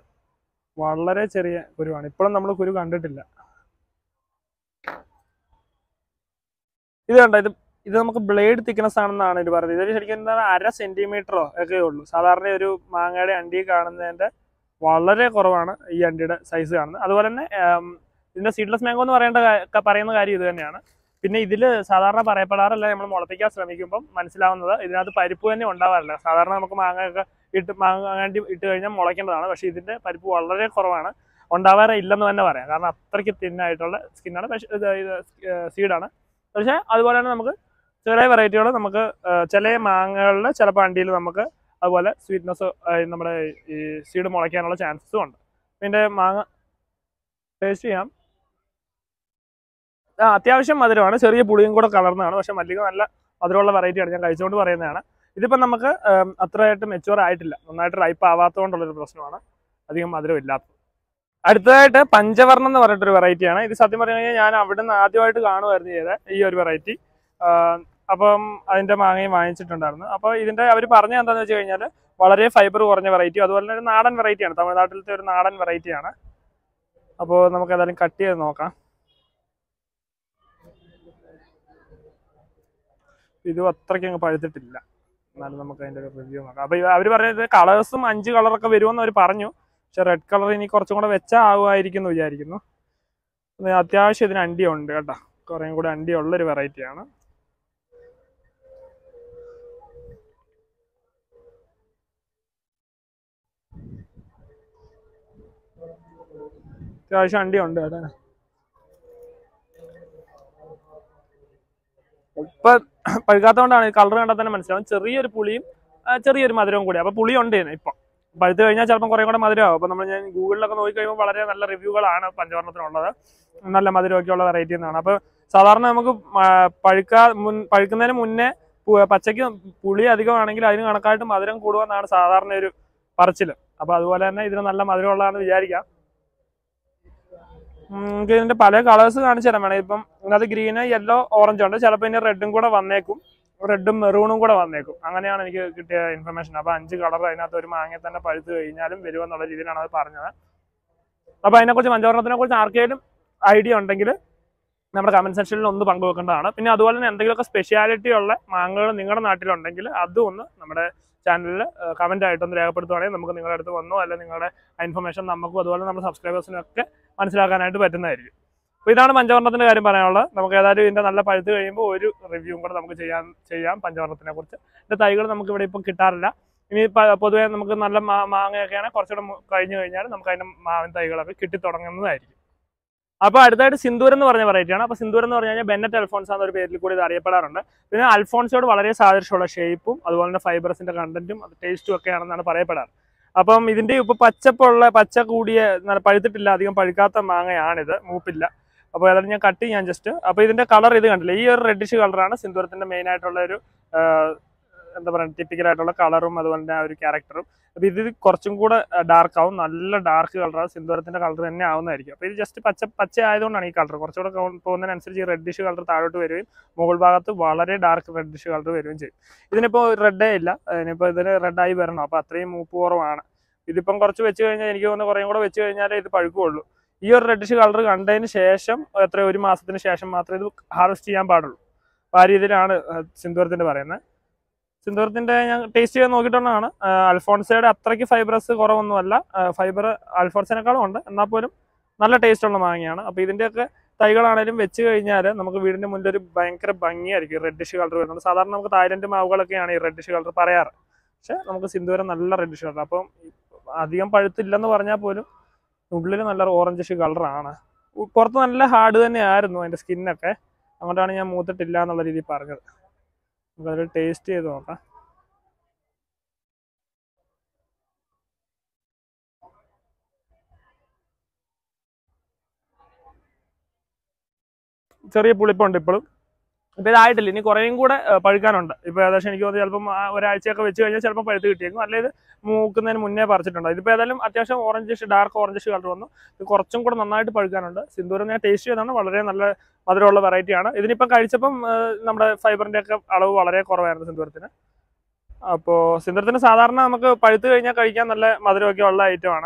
വളരെ ചെറിയ കുരുവാണ് ഇപ്പോഴും നമ്മൾ കുരു കണ്ടിട്ടില്ല ഇത് കണ്ടോ ഇത് ഇത് നമുക്ക് ബ്ലേഡ് തിക്നെസ് ആണെന്നാണ് ഇത് പറയുന്നത് ഇത് ശരിക്കും എന്താണ് അര സെന്റിമീറ്ററോ ഒക്കെ ഉള്ളൂ സാധാരണ ഒരു മാങ്ങയുടെ അണ്ടി കാണുന്നതിന്റെ വളരെ കുറവാണ് ഈ അണ്ടിയുടെ സൈസ് കാണുന്നത് അതുപോലെ തന്നെ ഉം, ഇതിന്റെ സീഡ്ലെസ് മാംഗോ എന്ന് പറയേണ്ട കാ- പറയുന്ന കാര്യം ഇത് തന്നെയാണ് പിന്നെ ഇതിൽ സാധാരണ പറയപ്പെടാറില്ല നമ്മൾ മുളപ്പിക്കാൻ ശ്രമിക്കുമ്പം മനസ്സിലാവുന്നത് ഇതിനകത്ത് പരിപ്പ് തന്നെ ഉണ്ടാവാറില്ല സാധാരണ നമുക്ക് മാങ്ങയൊക്കെ ഇട്ട് മാങ്ങ അണ്ടി ഇട്ട് കഴിഞ്ഞാൽ മുളയ്ക്കേണ്ടതാണ് പക്ഷേ ഇതിന്റെ പരിപ്പ് വളരെ കുറവാണ് ഉണ്ടാവാറേ ഇല്ലെന്ന് തന്നെ പറയാം കാരണം അത്രയ്ക്ക് തിന്നായിട്ടുള്ള സ്കിന്നാണ് പക്ഷേ ഇത് ഇത് സീഡാണ് പക്ഷേ അതുപോലെ തന്നെ നമുക്ക് ചില വെറൈറ്റികൾ നമുക്ക് ആ, ചില മാങ്ങകളിൽ ചിലപ്പോൾ അണ്ടിയിൽ നമുക്ക് അതുപോലെ സ്വീറ്റ്നെസ് നമ്മുടെ ഈ സീഡ് മുളയ്ക്കാനുള്ള ചാൻസസും ഉണ്ട് ഇതിൻ്റെ മാങ്ങ ടേസ്റ്റ് ചെയ്യാം ആ അത്യാവശ്യം മധുരമാണ് ചെറിയ പുളിയും കൂടെ കലർന്നതാണ് പക്ഷെ മല്ലിക നല്ല മധുരമുള്ള വെറൈറ്റിയാണ് ഞാൻ കഴിച്ചുകൊണ്ട് പറയുന്നതാണ് ഇതിപ്പം നമുക്ക് ഉം, അത്രയായിട്ട് മെച്ചുവർ ആയിട്ടില്ല നന്നായിട്ട് റൈപ്പ് ആവാത്തതുകൊണ്ടുള്ളൊരു പ്രശ്നമാണ് അധികം മധുരം ഇല്ലാത്തത് അടുത്തതായിട്ട് പഞ്ചവർണ്ണം എന്ന് പറഞ്ഞിട്ടൊരു വെറൈറ്റിയാണ് ഇത് സത്യം പറഞ്ഞു കഴിഞ്ഞാൽ ഞാൻ അവിടെ നിന്ന് ആദ്യമായിട്ട് കാണുമായിരുന്നു ചെയ്തത് ഈ ഒരു വെറൈറ്റി അപ്പം അതിന്റെ മാങ്ങയും വാങ്ങിച്ചിട്ടുണ്ടായിരുന്നു അപ്പോൾ ഇതിന്റെ അവർ പറഞ്ഞ എന്താണെന്ന് വെച്ച് കഴിഞ്ഞാൽ വളരെ ഫൈബർ കുറഞ്ഞ വെറൈറ്റി അതുപോലെ തന്നെ ഒരു നാടൻ വെറൈറ്റിയാണ് തമിഴ്നാട്ടിലത്തെ ഒരു നാടൻ വെറൈറ്റിയാണ് അപ്പോൾ നമുക്ക് ഏതായാലും കട്ട് ചെയ്ത് നോക്കാം ഇതും അത്രയ്ക്ക് അങ്ങ് പഴുത്തിട്ടില്ല എന്നാലും നമുക്ക് അതിന്റെ ഒരു റിവ്യൂ നോക്കാം അപ്പൊ അവർ പറയുന്നത് കളേഴ്സും അഞ്ച് കളറൊക്കെ വരുമെന്ന് അവർ പറഞ്ഞു പക്ഷെ റെഡ് കളർ ഇനി കുറച്ചും കൂടെ വെച്ചാൽ ആകുമായിരിക്കും എന്ന് വിചാരിക്കുന്നു ഇത് അത്യാവശ്യം ഇതിന് അണ്ടി ഉണ്ട് കേട്ടോ കുറേ കൂടെ അണ്ടി ഉള്ളൊരു വെറൈറ്റിയാണ് അത്യാവശ്യം അണ്ടി ഉണ്ട് കേട്ടോ ഇപ്പൊ പഴുക്കാത്തതുകൊണ്ടാണ് കളർ കണ്ടാൽ തന്നെ മനസ്സിലാവും ചെറിയൊരു പുളിയും ആ, ചെറിയൊരു മധുരവും കൂടി അപ്പൊ പുളി ഉണ്ട് ഇതിന് ഇപ്പൊ പഴുത്ത് കഴിഞ്ഞാൽ ചിലപ്പോൾ കുറെ കൂടെ മധുരമാവും അപ്പൊ നമ്മൾ ഞാൻ ഗൂഗിളിലൊക്കെ നോക്കി കഴിയുമ്പോൾ വളരെ നല്ല റിവ്യൂകളാണ് പഞ്ചവർണ്ണത്തിനുള്ളത് നല്ല മധുരമൊക്കെ ഉള്ള വെറൈറ്റി എന്നാണ് അപ്പൊ സാധാരണ നമുക്ക് മ- പഴുക്കാ മുൻ പഴുക്കുന്നതിന് മുന്നേ പു- പച്ചയ്ക്ക് പുളി അധികമാണെങ്കിൽ അതിന് കണക്കായിട്ട് മധുരം കൂടുമെന്നാണ് സാധാരണ ഒരു പറച്ചില് അപ്പൊ അതുപോലെ തന്നെ ഇതിന് നല്ല മധുരമുള്ളതാണെന്ന് വിചാരിക്കാം ഉം, നമുക്ക് ഇതിന്റെ പല കളേഴ്സ് കാണിച്ചു തരാൻ വേണം ഇപ്പം ഇതിനകത്ത് ഗ്രീന് യെല്ലോ ഓറഞ്ച് ഉണ്ട് ചിലപ്പോൾ ഇനി റെഡും കൂടെ വന്നേക്കും റെഡും മെറൂണും കൂടെ വന്നേക്കും അങ്ങനെയാണ് എനിക്ക് കിട്ടിയ ഇൻഫർമേഷൻ അപ്പൊ അഞ്ച് കളർ അതിനകത്ത് ഒരു മാങ്ങ തന്നെ പഴുത്ത് കഴിഞ്ഞാലും വരുമെന്നുള്ള രീതിയിലാണ് അത് പറഞ്ഞത് അപ്പൊ അതിനെക്കുറിച്ച് പഞ്ചവർണ്ണത്തിനെ കുറിച്ച് ആർക്കെങ്കിലും ഐഡിയ ഉണ്ടെങ്കിൽ നമ്മുടെ കമന്റ് സെക്ഷനിൽ ഒന്ന് പങ്കുവെക്കേണ്ടതാണ് പിന്നെ അതുപോലെ തന്നെ എന്തെങ്കിലുമൊക്കെ സ്പെഷ്യാലിറ്റി ഉള്ള മാങ്ങകൾ നിങ്ങളുടെ നാട്ടിലുണ്ടെങ്കിൽ അതും ഒന്ന് നമ്മുടെ ചാനലിൽ കമന്റ് ആയിട്ടൊന്ന് രേഖപ്പെടുത്തുവാണെങ്കിൽ നമുക്ക് നിങ്ങളുടെ അടുത്ത് വന്നോ അല്ലെങ്കിൽ നിങ്ങളുടെ ഇൻഫർമേഷൻ നമുക്കും അതുപോലെ നമ്മുടെ സബ്സ്ക്രൈബേഴ്സിനും ഒക്കെ മനസ്സിലാക്കാനായിട്ട് പറ്റുന്നതായിരിക്കും അപ്പോൾ ഇതാണ് പഞ്ചവർണ്ണത്തിന്റെ കാര്യം പറയാനുള്ളത് നമുക്ക് ഏതായാലും ഇതിന്റെ നല്ല പഴുത്ത് കഴിയുമ്പോൾ ഒരു റിവ്യൂവും കൂടെ നമുക്ക് ചെയ്യാൻ ചെയ്യാം പഞ്ചവർണ്ണത്തിനെ കുറിച്ച് ഇതിന്റെ തൈകൾ നമുക്ക് ഇവിടെ ഇപ്പം കിട്ടാറില്ല ഇനി പ- പൊതുവേ നമുക്ക് നല്ല മാ- മാങ്ങയൊക്കെയാണ് കുറച്ചുകൂടെ മു- കഴിഞ്ഞ് കഴിഞ്ഞാൽ നമുക്ക് അതിന്റെ മാവിൻ തൈകളൊക്കെ കിട്ടി തുടങ്ങുന്നതായിരിക്കും അപ്പോൾ അടുത്തായിട്ട് സിന്ദൂർ എന്ന് പറഞ്ഞ വെറൈറ്റിയാണ് അപ്പോൾ സിന്ദൂർ എന്ന് പറഞ്ഞു കഴിഞ്ഞാൽ ബെന്നറ്റ് അൽഫോൺസ് എന്ന ഒരു പേരിൽ കൂടി ഇത് അറിയപ്പെടാറുണ്ട് പിന്നെ അൽഫോൺസോട് വളരെ സാദൃശ്യമുള്ള ഷേപ്പും അതുപോലെ തന്നെ ഫൈബർസിന്റെ കണ്ടന്റും ടേസ്റ്റും ഒക്കെയാണെന്നാണ് പറയപ്പെടാറ് അപ്പം ഇതിന്റെ ഇപ്പൊ പച്ചപ്പുള്ള പച്ച കൂടിയ നല്ല പഴുത്തിട്ടില്ല അധികം പഴുക്കാത്ത മാങ്ങയാണിത് മൂപ്പില്ല അപ്പോൾ ഏതായാലും ഞാൻ കട്ട് ചെയ്യാൻ ജസ്റ്റ് അപ്പോൾ ഇതിന്റെ കളർ ഇത് കണ്ടില്ല ഈ ഒരു റെഡിഷ് കളറാണ് സിന്ദൂരത്തിന്റെ മെയിൻ ആയിട്ടുള്ള ഒരു ആ, എന്താ പറയുക ടിപ്പിക്കൽ ആയിട്ടുള്ള കളറും അതുപോലെ തന്നെ ആ ഒരു ക്യാരക്ടറും അപ്പോൾ ഇത് കുറച്ചും കൂടെ ഡാർക്ക് ആവും നല്ല ഡാർക്ക് കളറാണ് സിന്ദൂരത്തിന്റെ കളർ തന്നെ ആവുന്നതായിരിക്കും അപ്പോൾ ഇത് ജസ്റ്റ് പച്ച പച്ച ആയതുകൊണ്ടാണ് ഈ കളർ കുറച്ചുകൂടെ കൗ- പോകുന്നതിനനുസരിച്ച് ഈ റെഡിഷ് കളർ താഴോട്ട് വരികയും മുകൾ ഭാഗത്ത് വളരെ ഡാർക്ക് റെഡിഷ് കളർ വരികയും ചെയ്യും ഇതിനിപ്പോൾ റെഡേ ഇല്ല ഇതിനിപ്പോൾ ഇതിന് റെഡായി വരണം അപ്പോൾ അത്രയും മൂപ്പ് കുറവാണ് ഇതിപ്പം കുറച്ച് വെച്ച് കഴിഞ്ഞാൽ എനിക്ക് തോന്നുന്നു കുറേയും കൂടെ വെച്ച് കഴിഞ്ഞാലേ ഇത് പഴുക്കുള്ളൂ ഈ ഒരു റെഡിഷ് കളർ കണ്ടതിന് ശേഷം എത്ര ഒരു മാസത്തിന് ശേഷം മാത്രമേ ഇത് ഹാർവെസ്റ്റ് ചെയ്യാൻ പാടുള്ളൂ അപ്പോൾ ആ രീതിയിലാണ് സിന്ദൂരത്തിന്റെ പറയുന്നത് സിന്ദൂരത്തിന്റെ ഞാൻ ടേസ്റ്റ് ചെയ്ത് നോക്കിയിട്ടുള്ളതാണ് ആ, അൽഫോൺസയുടെ അത്രയ്ക്ക് ഫൈബറസ് കുറവൊന്നുമല്ല ഫൈബർ അൽഫോൺസിനേക്കാളും ഉണ്ട് എന്നാൽ പോലും നല്ല ടേസ്റ്റ് ഉള്ള മാങ്ങയാണ് അപ്പോൾ ഇതിന്റെയൊക്കെ തൈകളാണേലും വെച്ച് കഴിഞ്ഞാൽ നമുക്ക് വീടിന്റെ മുന്നിൽ ഒരു ഭയങ്കര ഭംഗിയായിരിക്കും റെഡിഷ് കളർ വരുന്നത് സാധാരണ നമുക്ക് തായ്ലൻഡ് മാവുകളൊക്കെയാണ് ഈ റെഡിഷ് കളർ പറയാറ് പക്ഷെ നമുക്ക് സിന്ദൂരം നല്ല റെഡിഷ് കളർ അപ്പം അധികം പഴുത്തില്ലെന്ന് പറഞ്ഞാൽ പോലും ഉള്ളിൽ നല്ല ഓറഞ്ചിഷ് കളറാണ് പുറത്ത് നല്ല ഹാർഡ് തന്നെയായിരുന്നു അതിന്റെ സ്കിന്നൊക്കെ അങ്ങോട്ടാണ് ഞാൻ മൂത്തിട്ടില്ല എന്നുള്ള രീതിയിൽ പറഞ്ഞത് നമുക്കതൊരു ടേസ്റ്റ് ചെയ്ത് നോക്കാം ചെറിയ പുളിപ്പുണ്ട് ഇപ്പോഴും ഇപ്പൊ ഇതായിട്ടില്ല ഇനി കുറേയും കൂടെ ഏഹ്, പഴുക്കാനുണ്ട് ഇപ്പൊ ഏകദേശം എനിക്ക് തോന്നുന്നു ചിലപ്പം ആ ഒരാഴ്ചയൊക്കെ വെച്ച് കഴിഞ്ഞാൽ ചിലപ്പോൾ പഴുത്ത് കിട്ടിയേക്കും അല്ലെങ്കിൽ ഇത് മൂക്കുന്നതിന് മുന്നേ പറിച്ചിട്ടുണ്ട് ഇതിപ്പോ ഏതായാലും അത്യാവശ്യം ഓറഞ്ചിഷ് ഡാർക്ക് ഓറഞ്ചിഷ് കളർ വന്നു ഇത് കുറച്ചും കൂടെ നന്നായിട്ട് പഴുക്കാനുണ്ട് സിന്ദൂരം ഞാൻ ടേസ്റ്റ് ചെയ്താണ് വളരെ നല്ല മധുരമുള്ള വെറൈറ്റി ആണ് ഇതിനിപ്പം കഴിച്ചപ്പം ഏഹ്, നമ്മുടെ ഫൈബറിന്റെ ഒക്കെ അളവ് വളരെ കുറവായിരുന്നു സിന്ദൂരത്തിന് അപ്പോൾ സിന്ദൂരത്തിന് സാധാരണ നമുക്ക് പഴുത്ത് കഴിഞ്ഞാൽ കഴിക്കാൻ നല്ല മധുരമൊക്കെ ഉള്ള ഐറ്റമാണ്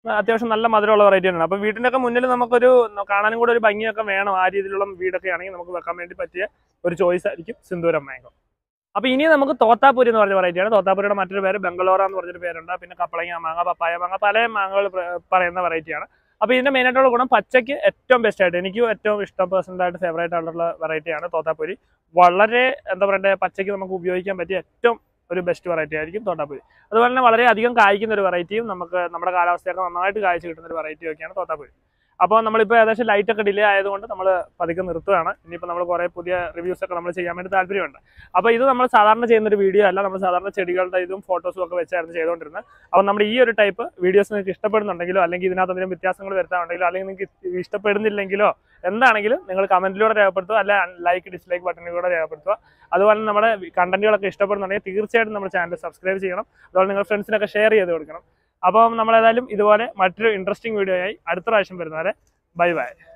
അത്യാവശ്യം നല്ല മധുരമുള്ള വെറൈറ്റി ആണ് അപ്പോൾ വീട്ടിൻ്റെ ഒക്കെ മുന്നിൽ നമുക്കൊരു കാണാനും കൂടെ ഒരു ഭംഗിയൊക്കെ വേണം ആ രീതിയിലുള്ള വീടൊക്കെ ആണെങ്കിൽ നമുക്ക് വെക്കാൻ വേണ്ടി പറ്റിയ ഒരു ചോയ്സ് ആയിരിക്കും സിന്ദൂരം മാംഗോ അപ്പോൾ ഇനി നമുക്ക് തോത്താപ്പൂരി എന്ന് പറഞ്ഞ വെറൈറ്റിയാണ് തോത്താപ്പൂരിയുടെ മറ്റൊരു പേര് ബംഗളോറ എന്ന് പറഞ്ഞൊരു പേരുണ്ട് പിന്നെ കപ്പളങ്ങ മാങ്ങ പപ്പായ മാങ്ങ പല മാങ്ങകൾ പറയുന്ന വെറൈറ്റിയാണ് അപ്പോൾ ഇതിന്റെ മെയിൻ ആയിട്ടുള്ള ഗുണം പച്ചയ്ക്ക് ഏറ്റവും ബെസ്റ്റ് ആയിട്ട് എനിക്കും ഏറ്റവും ഇഷ്ടം പേഴ്സണൽ ആയിട്ട് ഫേവറേറ്റ് ആയിട്ടുള്ള വെറൈറ്റിയാണ് തോത്താപ്പൂരി വളരെ എന്താ പറയണ്ടേ പച്ചയ്ക്ക് നമുക്ക് ഉപയോഗിക്കാൻ പറ്റിയ ഏറ്റവും ഒരു ബെസ്റ്റ് വെറൈറ്റി ആയിരിക്കും തോട്ടാപ്പൂരി അതുപോലെ തന്നെ വളരെ അധികം കായ്ക്കുന്ന ഒരു വെറൈറ്റിയും നമുക്ക് നമ്മുടെ കാലാവസ്ഥയൊക്കെ നന്നായിട്ട് കായ്ച്ചു കിട്ടുന്ന ഒരു വെറൈറ്റി ഒക്കെയാണ് തോട്ടാപ്പൂരി അപ്പോൾ നമ്മളിപ്പോൾ ഏകദേശം ലൈറ്റ് ഒക്കെ ഡിലേ ആയതുകൊണ്ട് നമ്മൾ പതുക്കെ നിർത്തുകയാണ് ഇനിയിപ്പോൾ നമ്മൾ കുറേ പുതിയ റിവ്യൂസ് ഒക്കെ നമ്മൾ ചെയ്യാൻ വേണ്ടി താല്പര്യമുണ്ട് അപ്പോൾ ഇത് നമ്മൾ സാധാരണ ചെയ്യുന്ന ഒരു വീഡിയോ അല്ല നമ്മൾ സാധാരണ ചെടികളുടെ ഇതും ഫോട്ടോസും ഒക്കെ വെച്ചായിരുന്നു ചെയ്തുകൊണ്ടിരുന്നത് അപ്പോൾ നമ്മുടെ ഈ ഒരു ടൈപ്പ് വീഡിയോസ് നിങ്ങൾക്ക് ഇഷ്ടപ്പെടുന്നുണ്ടെങ്കിലോ അല്ലെങ്കിൽ ഇതിനകത്ത് എന്തെങ്കിലും വ്യത്യാസങ്ങൾ വരുത്താനുണ്ടെങ്കിലോ അല്ലെങ്കിൽ നിങ്ങൾക്ക് ഇഷ്ടപ്പെടുന്നില്ലെങ്കിലോ എന്താണെങ്കിലും നിങ്ങൾ കമന്റിലൂടെ രേഖപ്പെടുത്തുക അല്ല ലൈക്ക് ഡിസ്ലൈക്ക് ബട്ടണിലൂടെ രേഖപ്പെടുത്തുക അതുപോലെ തന്നെ നമ്മുടെ കണ്ടന്റുകളൊക്കെ ഇഷ്ടപ്പെടുന്നുണ്ടെങ്കിൽ തീർച്ചയായിട്ടും നമ്മുടെ ചാനൽ സബ്സ്ക്രൈബ് ചെയ്യണം അതുപോലെ നിങ്ങൾ ഫ്രണ്ട്സിനൊക്കെ ഷെയർ ചെയ്ത് കൊടുക്കണം അപ്പം നമ്മൾ ഏതായാലും ഇതുപോലെ മറ്റൊരു ഇൻട്രസ്റ്റിംഗ് വീഡിയോ ആയി അടുത്ത പ്രാവശ്യം വരുന്നവരെ ബൈ ബൈ